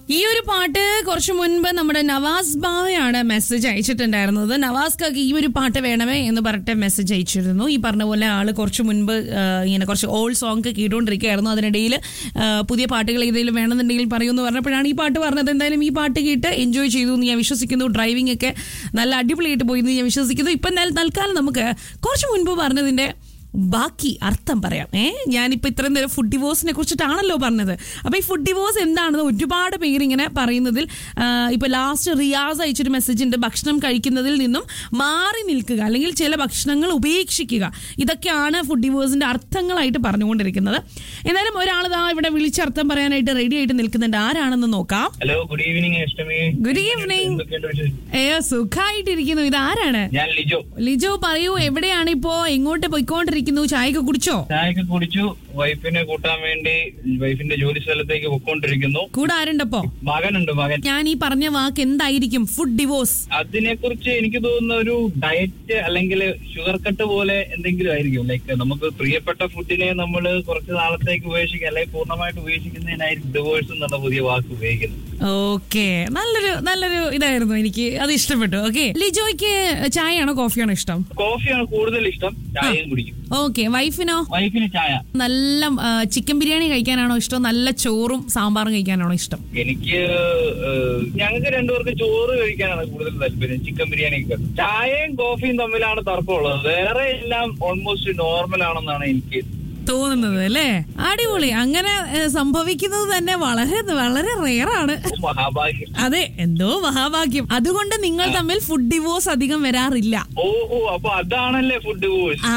ഈ ഒരു പാട്ട് കുറച്ച് മുൻപ് നമ്മുടെ നവാസ് ബാവയാണ് മെസ്സേജ് അയച്ചിട്ടുണ്ടായിരുന്നത് നവാസ്ക്ക് ഈ ഒരു പാട്ട് വേണമേ എന്ന് പറഞ്ഞിട്ട് മെസ്സേജ് അയച്ചിരുന്നു ഈ പറഞ്ഞ പോലെ ആള് കുറച്ച് മുൻപ് ആ, ഇങ്ങനെ കുറച്ച് ഓൾഡ് സോങ് കേട്ടുകൊണ്ടിരിക്കുകയായിരുന്നു അതിനിടയിൽ ആ, പുതിയ പാട്ടുകൾ ഏതെങ്കിലും വേണമെന്നുണ്ടെങ്കിൽ പറയുമെന്ന് പറഞ്ഞപ്പോഴാണ് ഈ പാട്ട് പറഞ്ഞത് എന്തായാലും ഈ പാട്ട് കേട്ട് എൻജോയ് ചെയ്തു എന്ന് ഞാൻ വിശ്വസിക്കുന്നു ഡ്രൈവിംഗ് ഒക്കെ നല്ല അടിപൊളിയായിട്ട് പോയി എന്ന് ഞാൻ വിശ്വസിക്കുന്നു ഇപ്പം എന്തായാലും തൽക്കാലം നമുക്ക് കുറച്ച് മുൻപ് പറഞ്ഞതിന്റെ ബാക്കി അർത്ഥം പറയാം ഏ ഞാനിപ്പോൾ ഇത്രയും നേരം ഫുഡ് ഡിവോഴ്സിനെ കുറിച്ചിട്ടാണല്ലോ പറഞ്ഞത് അപ്പോൾ ഈ ഫുഡ് ഡിവോഴ്സ് എന്താണെന്ന് ഒരുപാട് പേര് ഇങ്ങനെ പറയുന്നതിൽ ആ, ഇപ്പോൾ ലാസ്റ്റ് റിയാസ് അയച്ചൊരു മെസ്സേജ് ഉണ്ട് ഭക്ഷണം കഴിക്കുന്നതിൽ നിന്നും മാറി നിൽക്കുക അല്ലെങ്കിൽ ചില ഭക്ഷണങ്ങൾ ഉപേക്ഷിക്കുക ഇതൊക്കെയാണ് ഫുഡ് ഡിവോഴ്സിന്റെ അർത്ഥങ്ങളായിട്ട് പറഞ്ഞുകൊണ്ടിരിക്കുന്നത് എന്തായാലും ഒരാൾ ദാ ഇവിടെ വിളിച്ചർത്ഥം പറയാനായിട്ട് റെഡി ആയിട്ട് നിൽക്കുന്നുണ്ട് ആരാണെന്ന് നോക്കാം hello good evening Ashtami good evening എന്തൊക്കെയുണ്ട് വിശേഷം? ഏ സുഖമായിട്ടിരിക്കുന്നു ഇത് ആരാണ് ഞാൻ ലിജോ ലിജോ പറയൂ എവിടെയാണ് ഇപ്പോ എങ്ങോട്ട് പോയിക്കൊണ്ടിരിക്കുന്നു ചായയൊക്കെ കുടിച്ചോ ചായക്ക് കുടിച്ചു വൈഫിനെ കൂട്ടാൻ വേണ്ടി വൈഫിന്റെ ജോലി സ്ഥലത്തേക്ക് പൊക്കോണ്ടിരിക്കുന്നു കൂടെ ആരുണ്ടപ്പോ മകനുണ്ട് മകൻ ഞാൻ ഈ പറഞ്ഞ വാക്ക് എന്തായിരിക്കും ഫുഡ് ഡിവോഴ്സ് അതിനെ കുറിച്ച് എനിക്ക് തോന്നുന്ന ഒരു ഡയറ്റ് അല്ലെങ്കിൽ ഷുഗർ കട്ട് പോലെ എന്തെങ്കിലും ആയിരിക്കും ലൈക്ക് നമുക്ക് പ്രിയപ്പെട്ട ഫുഡിനെ നമ്മൾ കുറച്ച് നാളത്തേക്ക് ഉപേക്ഷിക്കുക അല്ലെങ്കിൽ പൂർണ്ണമായിട്ട് ഉപേക്ഷിക്കുന്നതിനായിരിക്കും ഡിവോഴ്സ് എന്നുള്ള പുതിയ വാക്ക് ഉപയോഗിക്കുന്നത് ഓക്കെ നല്ലൊരു നല്ലൊരു ഇതായിരുന്നു എനിക്ക് അത് ഇഷ്ടപ്പെട്ടു ഓക്കെ ലിജോയ്ക്ക് ചായയാണോ കോഫിയാണോ ഇഷ്ടം കോഫിയാണ് കൂടുതൽ ഇഷ്ടം ചായയും കുടിക്കും ഓക്കെ വൈഫിനോ വൈഫിന് ചായ നല്ല ചിക്കൻ ബിരിയാണി കഴിക്കാനാണോ ഇഷ്ടം നല്ല ചോറും സാമ്പാറും കഴിക്കാനാണോ ഇഷ്ടം എനിക്ക് ഏഹ്, ഞങ്ങൾക്ക് രണ്ടുപേർക്ക് ചോറ് കഴിക്കാനാണ് കൂടുതൽ താല്പര്യം ചിക്കൻ ബിരിയാണി ഒക്കെ ചായയും കോഫിയും തമ്മിലാണ് തർക്കമുള്ളത് വേറെ എല്ലാം ഓൾമോസ്റ്റ് നോർമൽ ആണെന്നാണ് എനിക്ക് തോന്നുന്നത് അല്ലേ അടിപൊളി അങ്ങനെ ഏ, സംഭവിക്കുന്നത് തന്നെ വളരെ വളരെ റെയറാണ് മഹാഭാഗ്യം അതെ എന്തോ മഹാഭാഗ്യം അതുകൊണ്ട് നിങ്ങൾ തമ്മിൽ ഫുഡ് ഡിവോഴ്സ് അധികം വരാറില്ല ഓഹോ അപ്പൊ അതാണല്ലേ ഫുഡ് ആ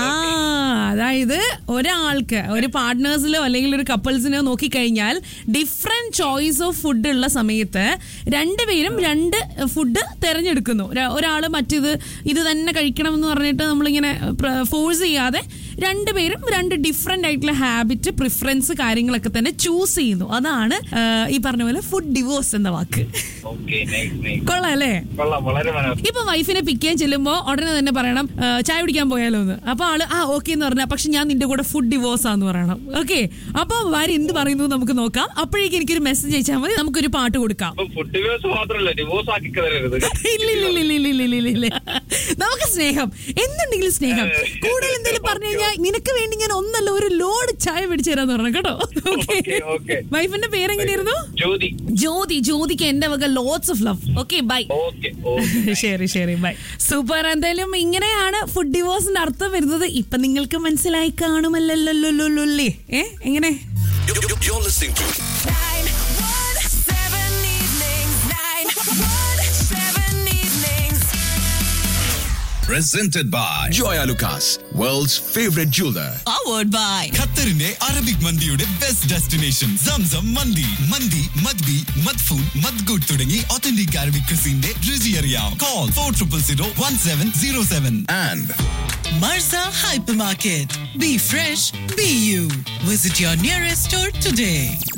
അതായത് ഒരാൾക്ക് ഒരു പാർട്ട്നേഴ്സിലോ അല്ലെങ്കിൽ ഒരു കപ്പിൾസിനോ നോക്കിക്കഴിഞ്ഞാൽ ഡിഫറെന്റ് ചോയ്സ് ഓഫ് ഫുഡ് ഉള്ള സമയത്ത് രണ്ടുപേരും രണ്ട് ഫുഡ് തിരഞ്ഞെടുക്കുന്നു ഒരാ- ഒരാള് മറ്റേത് ഇത് തന്നെ കഴിക്കണം എന്ന് പറഞ്ഞിട്ട് നമ്മളിങ്ങനെ ഫോഴ്സ് ചെയ്യാതെ രണ്ടുപേരും രണ്ട് ഡിഫറെന്റ് ആയിട്ടുള്ള ഹാബിറ്റ് പ്രിഫറൻസ് കാര്യങ്ങളൊക്കെ തന്നെ ചൂസ് ചെയ്യുന്നു അതാണ് ആ, ഈ പറഞ്ഞ പോലെ ഫുഡ് ഡിവോഴ്സ് എന്ന വാക്ക് ഓക്കെ നൈസ് നൈസ് കൊള്ളാം അല്ലേ കൊള്ളാം വളരെ മനോഹരം ഇപ്പൊ വൈഫിനെ പിക്ക് ചെയ്യാൻ ചെല്ലുമ്പോ ഉടനെ തന്നെ പറയണം "ആ, ചായ കുടിക്കാൻ പോയാലോ എന്ന് അപ്പൊ ആള് ആ ഓക്കെ എന്ന് പറഞ്ഞാൽ പക്ഷെ ഞാൻ നിന്റെ കൂടെ ഫുഡ് ഡിവോഴ്സ് ആന്ന് പറയണം ഓക്കെ അപ്പൊ ഭാര്യ എന്ത് പറയുന്നു എന്ന് നമുക്ക് നോക്കാം അപ്പോഴേക്കും എനിക്കൊരു മെസ്സേജ് അയച്ചാൽ മതി നമുക്കൊരു പാട്ട് കൊടുക്കാം അപ്പൊ ഫുഡ് ഡിവോഴ്സ് മാത്രമല്ല ഡിവോഴ്സ് ആക്കി തരരുത് ഇല്ല ഇല്ല ഇല്ല ഇല്ല ഇല്ല ഇല്ല ഇല്ല നമുക്ക് സ്നേഹം എന്തുണ്ടെങ്കിലും സ്നേഹം കൂടുതൽ എന്തെങ്കിലും പറഞ്ഞു കഴിഞ്ഞാൽ നിനക്ക് വേണ്ടി ഞാൻ ഒന്നല്ല ഒരു ലോഡ് ചായ പിടിച്ചു തരാന്ന് പറഞ്ഞു കേട്ടോ ഓക്കെ Okay, okay. വൈഫിന്റെ പേരെങ്ങനെയായിരുന്നു ജ്യോതി ജ്യോതി ജ്യോതിക്ക് എന്റെ വക lots of love okay bye okay okay ശരി ശരി ബൈ സൂപ്പർ എന്തായാലും ഇങ്ങനെയാണ് ഫുഡ് ഡിവോഴ്സിന്റെ അർത്ഥം വരുന്നത് ഇപ്പൊ നിങ്ങൾക്ക് മനസ്സിലായി കാണുമല്ലോ ഏ എങ്ങനെ You're, you're- you're listening to 917 evenings. 917 evenings. presented by Joya Lucas, world's favorite jeweler. Powered by ഖത്തറിന്റെ അറബിക് മന്തിയുടെ ബെസ്റ്റ് ഡെസ്റ്റിനേഷൻ സംസം മന്തി മന്തി മദ്ബി മദ്ഫൂൺ മദ്ഗുഡ് തുടങ്ങി ഒത്തന്റിക് അറബിക് ക്രിസിന്റെ രുചി അറിയാം call for triple zero one seven zero seven And Marza Hypermarket. Be fresh, be you. Visit your nearest store today.